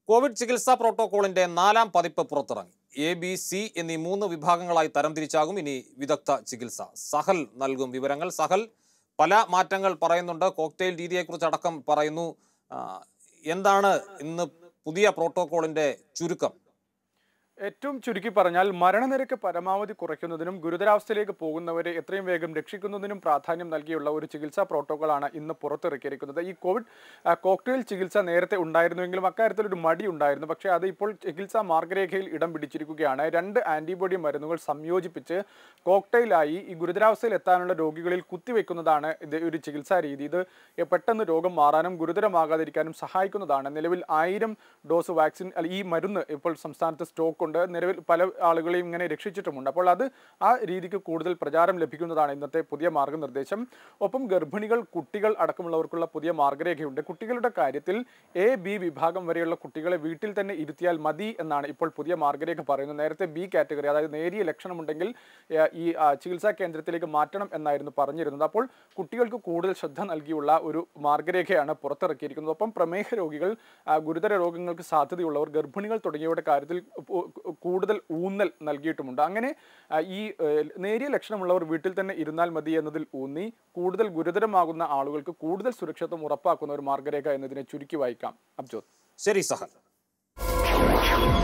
Covid ചികിത്സാ പ്രോട്ടോകോളിന്റെ നാലാം പതിപ്പ് പുറത്തിറങ്ങി എ ബി സി എന്നീ മൂന്ന് വിഭാഗങ്ങളായി തരംതിരിച്ചാകും ഇനി വിദഗ്ധ ചികിത്സ സഹൽ നൽകും വിവരങ്ങൾ സഹൽ പല മാറ്റങ്ങൾ പറയുന്നുണ്ട് കോക്ടെയിൽ രീതിയെക്കുറിച്ച് അടക്കം പറയുന്നു ആ, എന്താണ് ഇന്ന് പുതിയ പ്രോട്ടോകോളിന്റെ ചുരുക്കം ഏറ്റവും ചുരുക്കി പറഞ്ഞാൽ മരണനിരക്ക് പരമാവധി കുറയ്ക്കുന്നതിനും ഗുരുതരാവസ്ഥയിലേക്ക് പോകുന്നവരെ എത്രയും വേഗം രക്ഷിക്കുന്നതിനും പ്രാധാന്യം നൽകിയുള്ള ഒരു ചികിത്സാ പ്രോട്ടോക്കോളാണ് ഇന്ന് പുറത്തിറക്കിയിരിക്കുന്നത് ഈ കോവിഡ് ആ, കോക്ടെയിൽ ചികിത്സ നേരത്തെ ഉണ്ടായിരുന്നുവെങ്കിലും അക്കാര്യത്തിൽ ഒരു മടി ഉണ്ടായിരുന്നു പക്ഷേ അത് ഇപ്പോൾ ചികിത്സാ മാർഗരേഖയിൽ ഇടം പിടിച്ചിരിക്കുകയാണ് രണ്ട് ആന്റിബോഡി മരുന്നുകൾ സംയോജിപ്പിച്ച് കോക്ടെയിലായി ഈ ഗുരുതരാവസ്ഥയിൽ എത്താനുള്ള രോഗികളിൽ കുത്തിവെക്കുന്നതാണ് ഇത് ഒരു ചികിത്സാ രീതി ഇത് പെട്ടെന്ന് രോഗം മാറാനും ഗുരുതരമാകാതിരിക്കാനും സഹായിക്കുന്നതാണ് നിലവിൽ ആയിരം ഡോസ് വാക്സിൻ അല്ല, ഈ മരുന്ന് ഇപ്പോൾ സംസ്ഥാനത്ത് സ്റ്റോക്ക് ഉണ്ട് നിലവിൽ പല ആളുകളെയും ഇങ്ങനെ രക്ഷിച്ചിട്ടുമുണ്ട് അപ്പോൾ അത് ആ രീതിക്ക് കൂടുതൽ പ്രചാരം ലഭിക്കുന്നതാണ് ഇന്നത്തെ പുതിയ മാർഗനിർദ്ദേശം ഒപ്പം ഗർഭിണികൾ കുട്ടികൾ അടക്കമുള്ളവർക്കുള്ള പുതിയ മാർഗരേഖയുണ്ട് കുട്ടികളുടെ കാര്യത്തിൽ എ ബി വിഭാഗം വരെയുള്ള കുട്ടികളെ വീട്ടിൽ തന്നെ ഇരുത്തിയാൽ മതി എന്നാണ് ഇപ്പോൾ പുതിയ മാർഗരേഖ പറയുന്നത് നേരത്തെ ബി കാറ്റഗറി അതായത് നേരിയ ലക്ഷണമുണ്ടെങ്കിൽ ഏ, ഈ ആ, ചികിത്സാ കേന്ദ്രത്തിലേക്ക് മാറ്റണം എന്നായിരുന്നു പറഞ്ഞിരുന്നത് അപ്പോൾ കുട്ടികൾക്ക് കൂടുതൽ ശ്രദ്ധ നൽകിയുള്ള ഒരു മാർഗരേഖയാണ് പുറത്തിറക്കിയിരിക്കുന്നത് ഒപ്പം പ്രമേഹ രോഗികൾ ആ, ഗുരുതര രോഗങ്ങൾക്ക് സാധ്യതയുള്ളവർ ഗർഭിണികൾ തുടങ്ങിയവരുടെ കാര്യത്തിൽ ഉ- കൂടുതൽ ഊന്നൽ നൽകിയിട്ടുമുണ്ട് അങ്ങനെ ആ, ഈ ഏ, നേരിയ ലക്ഷണമുള്ളവർ വീട്ടിൽ തന്നെ ഇരുന്നാൽ മതി എന്നതിൽ ഊന്നി കൂടുതൽ ഗുരുതരമാകുന്ന ആളുകൾക്ക് കൂടുതൽ സുരക്ഷിതത്വം ഉറപ്പാക്കുന്ന ഒരു മാർഗരേഖ എന്നതിനെ ചുരുക്കി വായിക്കാം അബ്ജോത് ശരി സഹൽ